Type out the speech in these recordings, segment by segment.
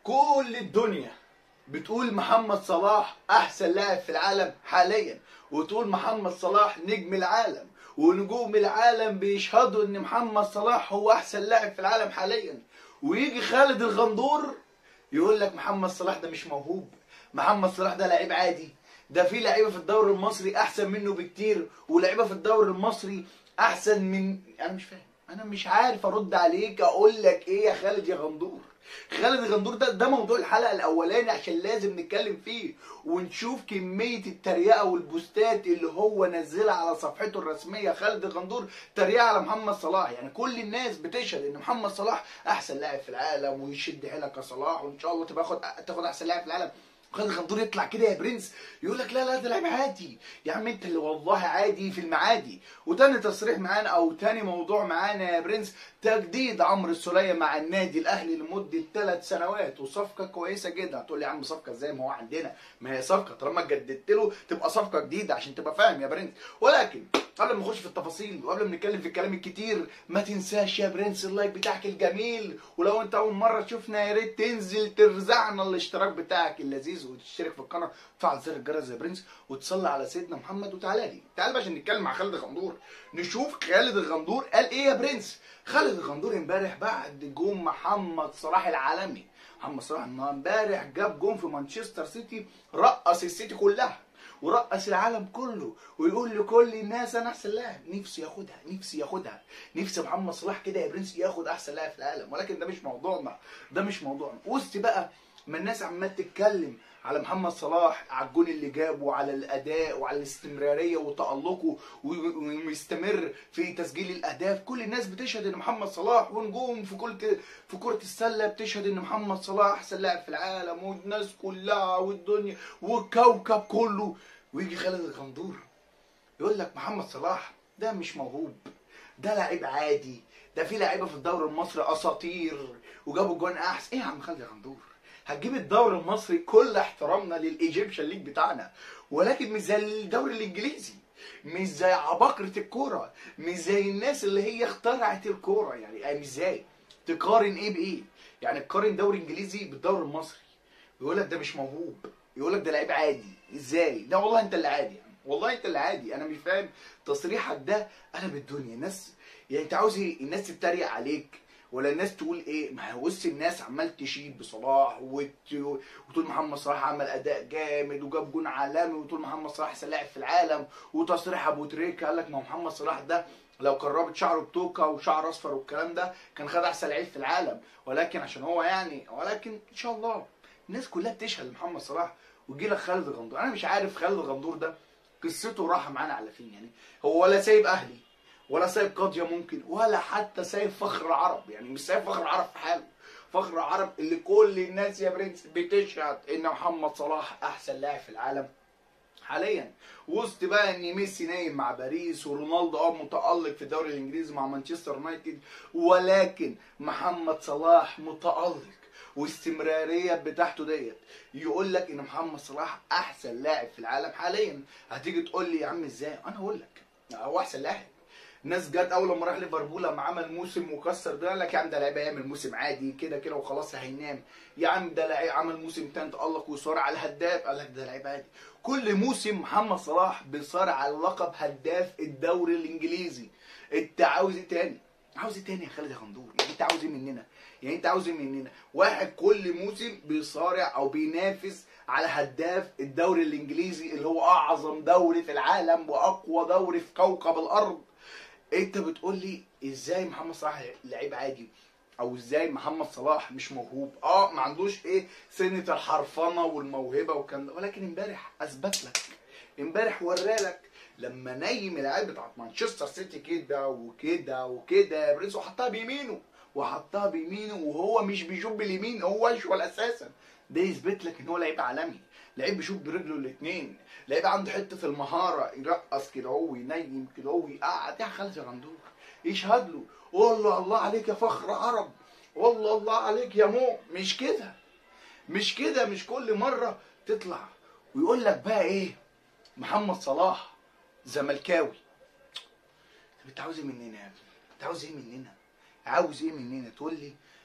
كل الدنيا بتقول محمد صلاح احسن لاعب في العالم حاليا وتقول محمد صلاح نجم العالم ونجوم العالم بيشهدوا ان محمد صلاح هو احسن لاعب في العالم حاليا ويجي خالد الغندور يقول لك محمد صلاح ده مش موهوب محمد صلاح ده لعيب عادي ده في لعيبه في الدوري المصري احسن منه بكتير ولعيبه في الدوري المصري احسن من انا مش فاهم انا مش عارف ارد عليك اقول لك ايه يا خالد يا غندور خالد الغندور ده ده موضوع الحلقه الاولاني عشان لازم نتكلم فيه ونشوف كميه التريقه والبوستات اللي هو نزلها على صفحته الرسميه خالد الغندور تريقه على محمد صلاح يعني كل الناس بتشهد ان محمد صلاح احسن لاعب في العالم ويشد حيلك يا صلاح وان شاء الله تبقى خد تاخد احسن لاعب في العالم خالد الغندور يطلع كده يا برنس يقول لك لا لا ده لعيب عادي يا عم انت اللي والله عادي في المعادي وتاني تصريح معانا او تاني موضوع معانا يا برنس تجديد عمرو السولية مع النادي الاهلي لمده ثلاث سنوات وصفقه كويسه جدا هتقول لي يا عم صفقه ازاي ما هو عندنا ما هي صفقه طالما جددت له تبقى صفقه جديده عشان تبقى فاهم يا برنس ولكن قبل ما نخش في التفاصيل وقبل ما نتكلم في الكلام الكتير ما تنساش يا برنس اللايك بتاعك الجميل ولو انت اول مره تشوفنا يا ريت تنزل ترزعنا الاشتراك بتاعك اللذيذ وتشترك في القناه وتفعل زر الجرس يا برنس وتصلي على سيدنا محمد وتعالى لي تعال بقى عشان نتكلم مع خالد الغندور نشوف خالد الغندور قال ايه يا برنس خالد الغندور امبارح بعد جون محمد صلاح العالمي محمد صلاح امبارح جاب جون في مانشستر سيتي رقص السيتي كلها ورقص العالم كله ويقول لكل الناس انا احسن لاعب نفسي ياخدها نفسي ياخدها نفسي محمد صلاح كده يا برنس ياخد احسن لاعب في العالم ولكن ده مش موضوعنا ده مش موضوعنا وسط بقى ما الناس عمال تتكلم على محمد صلاح على الجون اللي جابه وعلى الاداء وعلى الاستمراريه وتالقه ويستمر في تسجيل الاهداف كل الناس بتشهد ان محمد صلاح ونجوم في كل في كره السله بتشهد ان محمد صلاح احسن لاعب في العالم والناس كلها والدنيا والكوكب كله ويجي خالد الغندور يقول لك محمد صلاح ده مش موهوب ده لعيب عادي ده في لعيبه في الدوري المصري اساطير وجابوا جون احسن ايه يا عم خالد الغندور هتجيب الدوري المصري كل احترامنا للايجيبشن ليج بتاعنا ولكن مش زي الدوري الانجليزي مش زي عباقرة الكورة مش زي الناس اللي هي اخترعت الكورة يعني مش زي تقارن ايه بايه يعني تقارن دوري انجليزي بالدوري المصري يقول لك ده مش موهوب يقول لك ده لعيب عادي ازاي لا والله انت اللي عادي يعني. والله انت اللي عادي انا مش فاهم تصريحك ده قلب الدنيا الناس يعني انت عاوز ايه الناس تتريق عليك ولا الناس تقول ايه ما هو وسط الناس عمال تشيد بصلاح وت... وتقول محمد صلاح عمل اداء جامد وجاب جون عالمي وتقول محمد صلاح احسن لاعب في العالم وتصريح ابو تريكه قال لك ما هو محمد صلاح ده لو كان رابط شعره بتوكه وشعر اصفر والكلام ده كان خد احسن لعيب في العالم ولكن عشان هو يعني ولكن ان شاء الله الناس كلها بتشهد لمحمد صلاح ويجي لك خالد الغندور انا مش عارف خالد الغندور ده قصته راحه معانا على فين يعني هو ولا سايب اهلي ولا سايب قاضية ممكن ولا حتى سايب فخر عرب يعني مش سايب فخر عرب في حاله فخر عرب اللي كل الناس يا برنس بتشهد ان محمد صلاح احسن لاعب في العالم حاليا وسط بقى ان ميسي نايم مع باريس ورونالدو اه متالق في الدوري الانجليزي مع مانشستر يونايتد ولكن محمد صلاح متالق واستمراريه بتاعته ديت يقول لك ان محمد صلاح احسن لاعب في العالم حاليا هتيجي تقول لي يا عم ازاي انا اقول لك هو احسن لاعب ناس جت اول لما راح ليفربول لما عمل موسم مكسر ده قال لك يا عم ده لعيب هيعمل موسم عادي كده كده وخلاص هينام يا عم ده لعيب عمل موسم تاني تالق وصار على الهداف قال لك ده لعيب عادي كل موسم محمد صلاح بيصارع على لقب هداف الدوري الانجليزي انت عاوز ايه تاني عاوز ايه تاني يا خالد يا غندور يعني انت عاوز ايه مننا يعني انت عاوز ايه مننا واحد كل موسم بيصارع او بينافس على هداف الدوري الانجليزي اللي هو اعظم دوري في العالم واقوى دوري في كوكب الارض انت بتقول لي ازاي محمد صلاح لعيب عادي او ازاي محمد صلاح مش موهوب اه ما عندوش ايه سنه الحرفنه والموهبه والكلام ده ولكن امبارح اثبت لك امبارح ورالك لما نيم العيال بتاعت مانشستر سيتي كده وكده وكده يا برنس وحطها بيمينه وحطها بيمينه وهو مش بيشوف باليمين هو اشول اساسا ده يثبت لك ان هو لعيب عالمي لعيب بيشوف برجله الاثنين لعيب عنده حته المهاره يرقص كده هو ينيم كده هو يقعد يا خالد غندور يشهد له والله الله عليك يا فخر عرب والله الله عليك يا مو مش كده مش كده مش كل مره تطلع ويقول لك بقى ايه محمد صلاح زملكاوي طب انت عاوز ايه مننا يا ابني انت عاوز ايه مننا عاوز ايه مننا تقول لي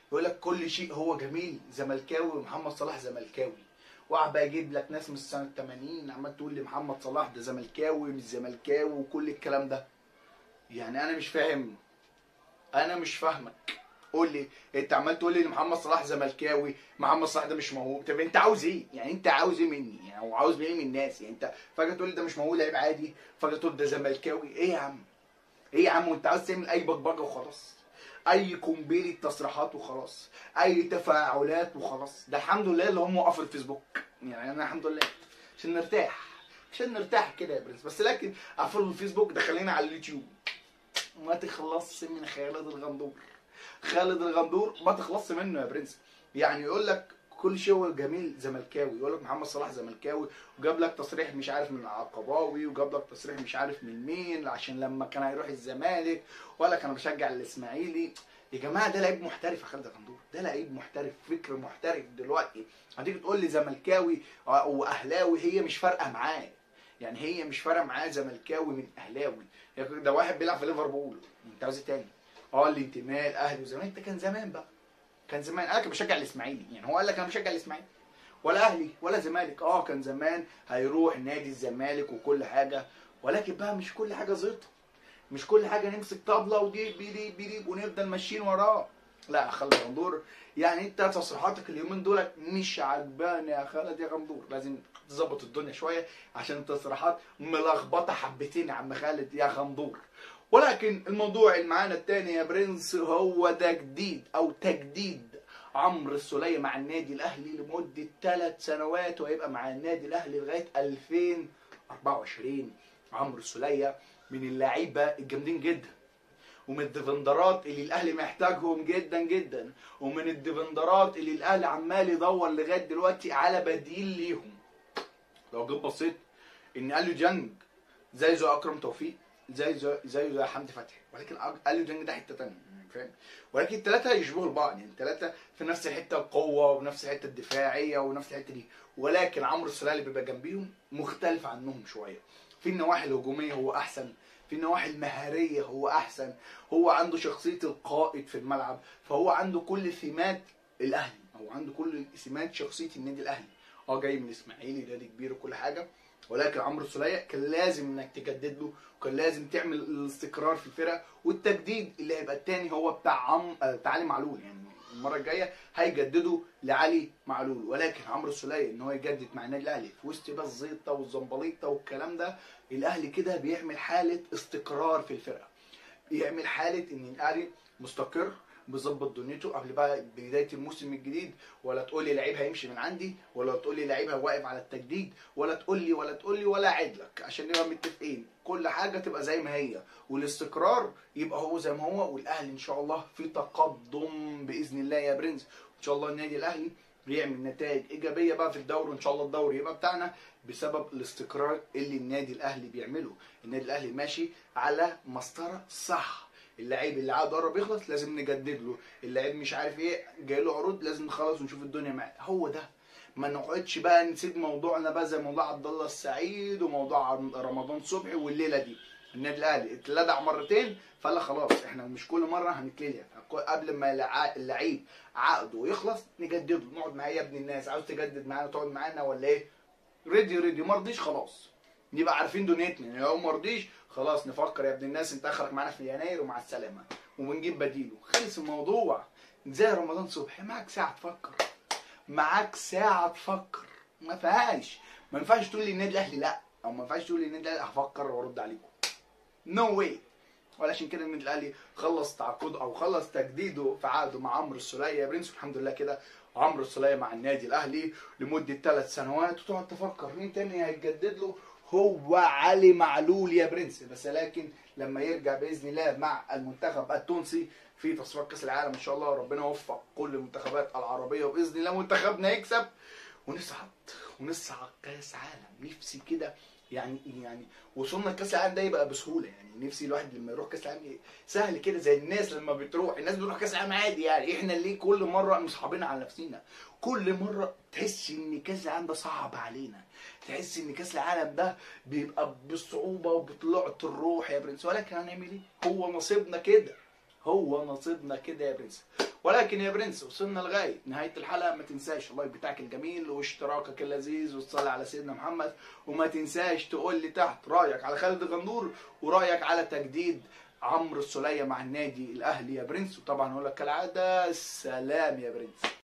يقول لك كل شيء هو جميل زملكاوي ومحمد صلاح زملكاوي وقعد بقى يجيب لك ناس من سنه 80 عمال تقول لي محمد صلاح ده زملكاوي مش زملكاوي وكل الكلام ده يعني انا مش فاهم انا مش فاهمك قول لي انت عمال تقول لي ان محمد صلاح زملكاوي محمد صلاح ده مش موهوب طب انت عاوز ايه يعني انت عاوز ايه مني يعني او عاوز ايه من الناس يعني انت فجاه تقول لي ده مش موهوب لعيب عادي فجاه تقول ده زملكاوي ايه يا عم ايه يا عم وانت عاوز تعمل اي بقبقه وخلاص اي قنبله تصريحات وخلاص اي تفاعلات وخلاص ده الحمد لله اللي هم وقفوا الفيسبوك يعني انا الحمد لله عشان نرتاح عشان نرتاح كده يا برنس بس لكن قفلوا الفيسبوك دخلينا على اليوتيوب ما تخلصش من خالد الغندور خالد الغندور ما تخلصش منه يا برنس يعني يقول لك كل شيء هو جميل زملكاوي يقول لك محمد صلاح زملكاوي وجاب لك تصريح مش عارف من العقباوي وجاب لك تصريح مش عارف من مين عشان لما كان هيروح الزمالك ولا كان بشجع الاسماعيلي يا جماعه ده لعيب محترف يا خالد الغندور ده لعيب محترف فكر محترف دلوقتي هتيجي تقول لي زملكاوي واهلاوي هي مش فارقه معاه يعني هي مش فارقه معاه زملكاوي من اهلاوي ده واحد بيلعب في ليفربول انت عاوز ايه تاني اه الانتماء الاهلي والزمالك ده كان زمان بقى كان زمان انا كان بشجع الاسماعيلي يعني هو قال لك انا بشجع الاسماعيلي ولا اهلي ولا زمالك اه كان زمان هيروح نادي الزمالك وكل حاجه ولكن بقى مش كل حاجه زيطه مش كل حاجه نمسك طبله وجيب بيدي بيدي ونفضل ماشيين وراه لا خالد غندور يعني انت تصريحاتك اليومين دول مش عجباني يا خالد يا غندور لازم تظبط الدنيا شويه عشان التصريحات ملخبطه حبتين يا عم خالد يا غندور ولكن الموضوع اللي معانا التاني يا برنس هو تجديد او تجديد عمرو السولية مع النادي الاهلي لمده ثلاث سنوات وهيبقى مع النادي الاهلي لغايه 2024 عمرو السولية من اللعيبه الجامدين جدا ومن الديفندرات اللي الاهلي محتاجهم جدا جدا ومن الديفندرات اللي الاهلي عمال يدور لغايه دلوقتي على بديل ليهم لو جيت بصيت ان اليو جانج زي زي اكرم توفيق زي زي زي, زي حمدي فتحي ولكن اليو جانج ده حته ثانيه فاهم ولكن الثلاثه يشبهوا البعض يعني الثلاثه في نفس الحته القوه ونفس الحته الدفاعيه ونفس الحته دي ولكن عمرو السوليه اللي بيبقى جنبيهم مختلف عنهم شويه في النواحي الهجوميه هو احسن في النواحي المهاريه هو احسن هو عنده شخصيه القائد في الملعب فهو عنده كل سمات الاهلي هو عنده كل سمات شخصيه النادي الاهلي اه جاي من الاسماعيلي نادي كبير وكل حاجه ولكن عمرو السوليه كان لازم انك تجدد له وكان لازم تعمل الاستقرار في الفرقه والتجديد اللي هيبقى الثاني هو بتاع عم بتاع علي معلول يعني المره الجايه هيجددوا لعلي معلول ولكن عمرو السوليه ان هو يجدد مع النادي الاهلي في وسط بقى الزيطه والزنبليطه والكلام ده الاهلي كده بيعمل حاله استقرار في الفرقه بيعمل حاله ان الاهلي مستقر بيظبط دنيته قبل بقى بدايه الموسم الجديد ولا تقول لي لعيب هيمشي من عندي ولا تقول لي لعيب واقف على التجديد ولا تقول لي ولا تقول لي ولا اعد لك عشان نبقى متفقين كل حاجه تبقى زي ما هي والاستقرار يبقى هو زي ما هو والاهلي ان شاء الله في تقدم باذن الله يا برنس ان شاء الله النادي الاهلي بيعمل نتائج ايجابيه بقى في الدوري وان شاء الله الدوري يبقى بتاعنا بسبب الاستقرار اللي النادي الاهلي بيعمله النادي الاهلي ماشي على مسطره صح اللعيب اللي عقده قرب يخلص لازم نجدد له اللعيب مش عارف ايه جاي له عروض لازم نخلص ونشوف الدنيا معاه هو ده ما نقعدش بقى نسيب موضوعنا بقى زي موضوع عبد الله السعيد وموضوع رمضان صبحي والليله دي النادي الاهلي اتلدع مرتين فلا خلاص احنا مش كل مره هنتلدع قبل ما اللعيب عقده يخلص نجدده نقعد معاه يا ابن الناس عاوز تجدد معانا تقعد معانا ولا ايه ريدي ريدي ما رضيش خلاص نبقى عارفين دنيتنا يعني لو ما رضيش خلاص نفكر يا ابن الناس انت اخرك معانا في يناير ومع السلامه ونجيب بديله خلص الموضوع زي رمضان صبحي معاك ساعه تفكر معاك ساعه تفكر ما فيهاش ما ينفعش تقول لي النادي الاهلي لا او ما ينفعش تقول لي النادي الاهلي هفكر وارد عليكم نو no واي وعلشان كده النادي الاهلي خلص تعاقده او خلص تجديده في عقده مع عمرو السوليه يا برنس الحمد لله كده عمرو السوليه مع النادي الاهلي لمده ثلاث سنوات وتقعد تفكر مين تاني هيتجدد له هو علي معلول يا برنس بس لكن لما يرجع باذن الله مع المنتخب التونسي في تصفيات كاس العالم ان شاء الله ربنا يوفق كل المنتخبات العربيه وباذن الله منتخبنا يكسب ونصعد ونصعد كاس عالم نفسي كده يعني يعني وصلنا كاس العالم ده يبقى بسهوله يعني نفسي الواحد لما يروح كاس العالم سهل كده زي الناس لما بتروح الناس بتروح كاس العالم عادي يعني احنا ليه كل مره مصحابين على نفسينا كل مره تحس ان كاس العالم ده صعب علينا تحس ان كاس العالم ده بيبقى بصعوبه وبطلعه الروح يا برنس ولكن هنعمل ايه هو نصيبنا كده هو نصيبنا كده يا برنس ولكن يا برنس وصلنا لغايه نهايه الحلقه ما تنساش اللايك بتاعك الجميل واشتراكك اللذيذ وتصلي على سيدنا محمد وما تنساش تقول لي تحت رايك على خالد الغندور ورايك على تجديد عمرو السوليه مع النادي الاهلي يا برنس وطبعا اقول لك كالعاده سلام يا برنس